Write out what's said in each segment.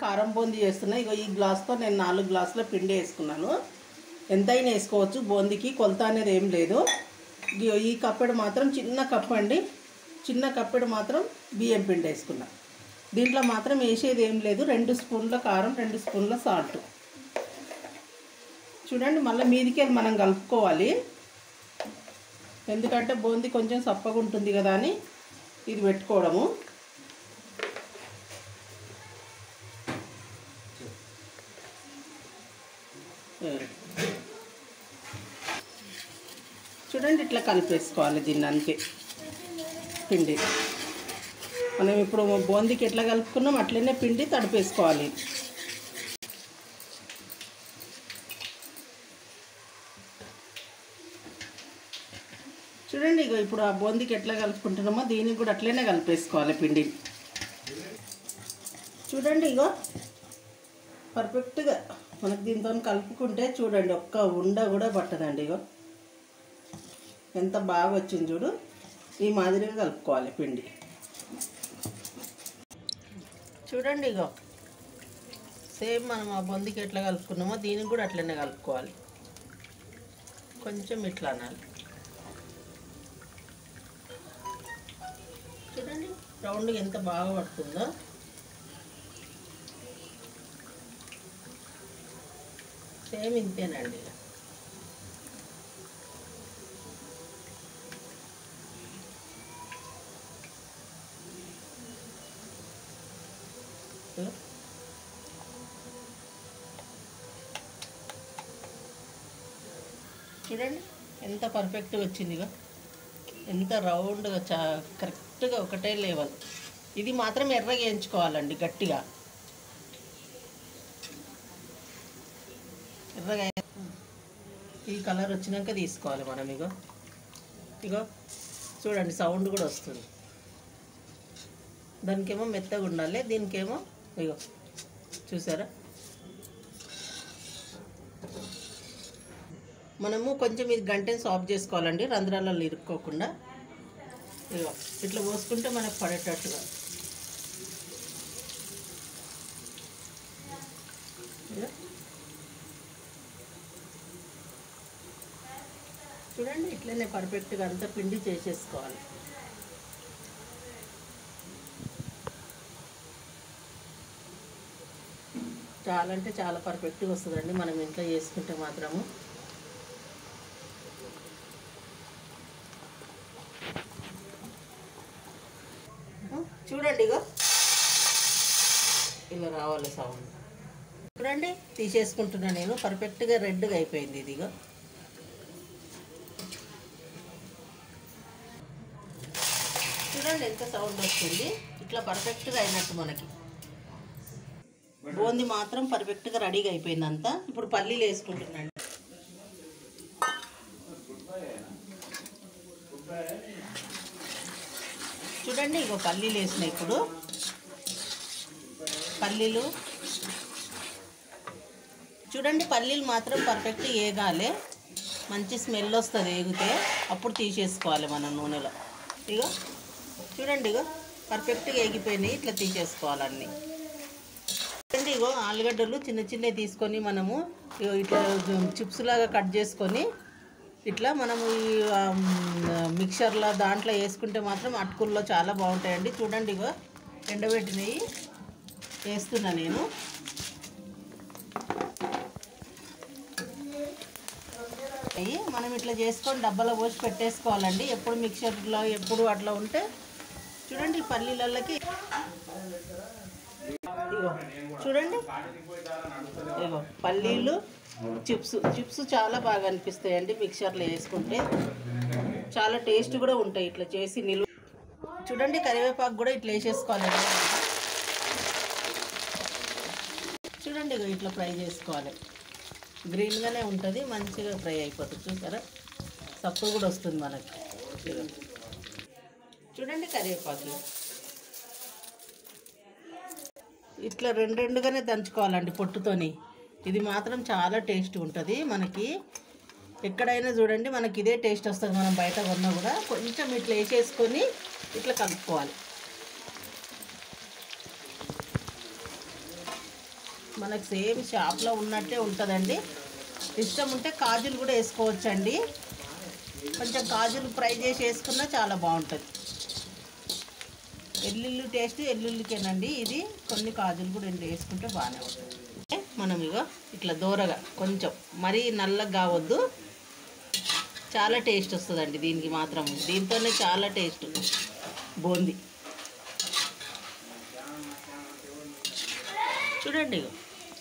కారం బూందీ చేస్తున్నా ఇగో ఈ గ్లాస్తో నేను నాలుగు గ్లాసుల పిండి వేసుకున్నాను ఎంతైనా వేసుకోవచ్చు బూందీకి కొలత అనేది ఏం లేదు ఇగో ఈ కప్పెడు మాత్రం చిన్న కప్పు అండి చిన్న కప్పెడు మాత్రం బియ్యం పిండి వేసుకున్నా దీంట్లో మాత్రం వేసేది ఏం లేదు రెండు స్పూన్ల కారం రెండు స్పూన్ల సాల్ట్ చూడండి మళ్ళీ మీదికి మనం కలుపుకోవాలి ఎందుకంటే బూందీ కొంచెం సప్పగా ఉంటుంది కదా అని ఇది పెట్టుకోవడము చూడండి ఇట్లా కలిపేసుకోవాలి దీన్ని అంతే పిండి మనం ఇప్పుడు బూందీకి ఎట్లా కలుపుకున్నాం అట్లనే పిండి తడిపేసుకోవాలి చూడండి ఇగో ఇప్పుడు ఆ బూందీకి ఎట్లా కలుపుకుంటున్నామో దీనికి కూడా అట్లనే కలిపేసుకోవాలి పిండి చూడండి ఇగో పర్ఫెక్ట్గా మనకు దీంతో కలుపుకుంటే చూడండి ఒక్క ఉండ కూడా పట్టదండి ఇగో ఎంత బాగా వచ్చింది చూడు ఈ మాదిరిగా కలుపుకోవాలి పిండి చూడండి ఇగో సేమ్ మనం ఆ బొందికి ఎట్లా కలుపుకున్నామో దీనికి కూడా అట్లనే కలుపుకోవాలి కొంచెం ఇట్లా అనాలి చూడండి రౌండ్గా ఎంత బాగా పడుతుందో సేమ్ ఇంతేనండి చూడండి ఎంత పర్ఫెక్ట్గా వచ్చిందిగా ఎంత రౌండ్గా చా కరెక్ట్గా ఒకటే లెవెల్ ఇది మాత్రం ఎర్రగా వేయించుకోవాలండి గట్టిగా ఎర్రగా ఈ కలర్ వచ్చినాక తీసుకోవాలి మనం ఇగో ఇగో చూడండి సౌండ్ కూడా వస్తుంది దానికేమో మెత్తగా ఉండాలి దీనికేమో ఇగో చూసారా మనము కొంచెం ఇది గంటని సాఫ్ చేసుకోవాలండి రంధ్రాలలో ఇరుక్కోకుండా ఇగో ఇట్లా పోసుకుంటే మనకు పడేటట్టుగా ఇగో. చూడండి ఇట్లనే పర్ఫెక్ట్గా అంతా పిండి చేసేసుకోవాలి చాలా అంటే చాలా పర్ఫెక్ట్గా వస్తుందండి మనం ఇంట్లో చేసుకుంటే మాత్రము చూడండి ఇగో ఇలా రావాలి సౌండ్ చూడండి తీసేసుకుంటున్నా నేను పర్ఫెక్ట్గా రెడ్గా అయిపోయింది ఇది ఇగో చూడండి ఎంత సౌండ్ వస్తుంది ఇట్లా పర్ఫెక్ట్గా అయినట్టు మనకి బూంది మాత్రం పర్ఫెక్ట్గా రెడీగా అయిపోయింది అంతా ఇప్పుడు పల్లీలు వేసుకుంటున్నాను చూడండి ఇగో పల్లీలు వేసిన ఇప్పుడు పల్లీలు చూడండి పల్లీలు మాత్రం పర్ఫెక్ట్ ఏగాలి మంచి స్మెల్ వస్తుంది ఏగితే అప్పుడు తీసేసుకోవాలి మనం నూనెలో ఇగో చూడండి ఇగో పర్ఫెక్ట్గా ఏగిపోయినాయి ఇట్లా తీసేసుకోవాలి అన్నీ చూడండి ఇగో ఆలుగడ్డలు చిన్న చిన్నవి తీసుకొని మనము ఇగో ఇట్లా చిప్స్ లాగా కట్ చేసుకొని ఇట్లా మనము ఈ ఆమ్, మిక్చర్లో దాంట్లో వేసుకుంటే మాత్రం అటుకుల్లో చాలా బాగుంటాయండి చూడండి ఇగో ఎండబెట్టినవి వేస్తున్నా నేను అయ్యి మనం ఇట్లా చేసుకొని డబ్బాలో పోసి పెట్టేసుకోవాలండి ఎప్పుడు మిక్చర్లో ఎప్పుడు అట్లా ఉంటే చూడండి ఈ పల్లీలకి ఇగో చూడండి ఇగో పల్లీలు చిప్స్ చిప్స్ చాలా బాగా అనిపిస్తాయండి మిక్చర్లో వేసుకుంటే చాలా టేస్ట్ కూడా ఉంటాయి ఇట్లా చేసి నిలువ చూడండి కరివేపాకు కూడా ఇట్లా వేసేసుకోవాలండి చూడండి ఇగో ఇట్లా ఫ్రై చేసుకోవాలి గ్రీన్గానే ఉంటుంది మంచిగా ఫ్రై అయిపోతుంది చూసారా సప్పు కూడా వస్తుంది మనకి ఇగో. చూడండి కరివేపాకు ఇట్లా రెండు రెండుగానే దంచుకోవాలండి పొట్టుతోని ఇది మాత్రం చాలా టేస్ట్ ఉంటుంది మనకి ఎక్కడైనా చూడండి మనకి ఇదే టేస్ట్ వస్తుంది మనం బయట కొన్నా కూడా కొంచెం ఇట్లా వేసేసుకొని ఇట్లా కలుపుకోవాలి మనకు సేమ్ షాప్లో ఉన్నట్టే ఉంటుందండి ఇష్టం ఉంటే కాజులు కూడా వేసుకోవచ్చండి కొంచెం కాజులు ఫ్రై చేసి వేసుకున్నా చాలా బాగుంటుంది ఎల్లుల్లి టేస్ట్ ఎల్లుల్లికేనండి ఇది కొన్ని కాజులు కూడా ఇంట్లో వేసుకుంటే బాగానే ఉంటుంది అంటే మనం ఇగో ఇట్లా దూరగా కొంచెం మరీ నల్లగా కావద్దు చాలా టేస్ట్ వస్తుందండి దీనికి మాత్రం దీంతోనే చాలా టేస్ట్ బూందీ చూడండి ఇగో.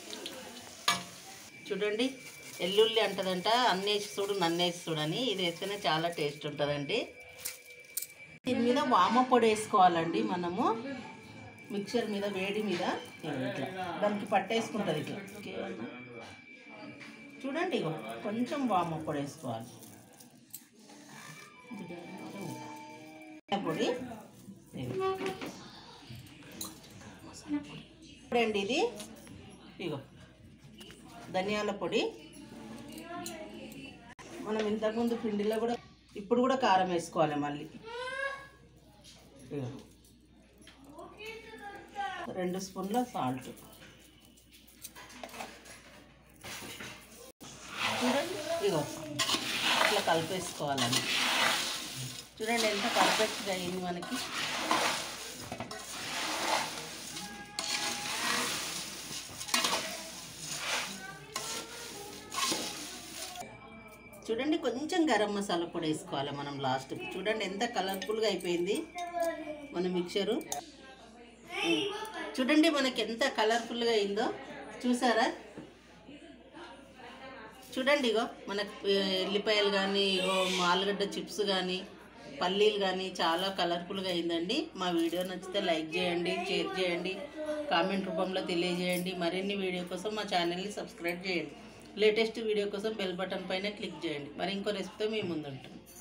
చూడండి ఎల్లుల్లి అంటదంట అన్నేసి చూడు నన్నేసి చూడని ఇది వేస్తేనే చాలా టేస్ట్ ఉంటుందండి దీని మీద వామ పొడి వేసుకోవాలండి మనము మిక్సర్ మీద వేడి మీద ఇట్లా దానికి పట్టేసుకుంటుంది ఇట్లా ఇంకేమన్నా? చూడండి ఇగో కొంచెం వామ పొడి వేసుకోవాలి పొడి ఇగో. ఇప్పుడండి ఇది ఇగో ధనియాల పొడి మనం ఇంతకుముందు పిండిలో కూడా ఇప్పుడు కూడా కారం వేసుకోవాలి మళ్ళీ ఇగో రెండు స్పూన్ల సాల్ట్ చూడండి ఇగో ఇట్లా కలిపేసుకోవాలండి చూడండి ఎంత పర్ఫెక్ట్గా అయింది మనకి చూడండి కొంచెం గరం మసాలా పొడి వేసుకోవాలి మనం లాస్ట్కి చూడండి ఎంత కలర్ఫుల్గా అయిపోయింది మన మిక్చరు ఉమ్. చూడండి మనకి ఎంత కలర్ఫుల్గా అయిందో చూసారా చూడండి ఇగో మనకు ఆ, ఎల్లిపాయలు కానీ ఇగో ఆలుగడ్డ చిప్స్ కానీ పల్లీలు కానీ చాలా కలర్ఫుల్గా అయిందండి మా వీడియో నచ్చితే లైక్ చేయండి షేర్ చేయండి కామెంట్ రూపంలో తెలియజేయండి మరిన్ని వీడియో కోసం మా ఛానల్ని సబ్స్క్రైబ్ చేయండి లేటెస్ట్ వీడియో కోసం బెల్ బటన్ పైన క్లిక్ చేయండి మరి ఇంకో రెసిపీతో మీ ముందు ఉంటాం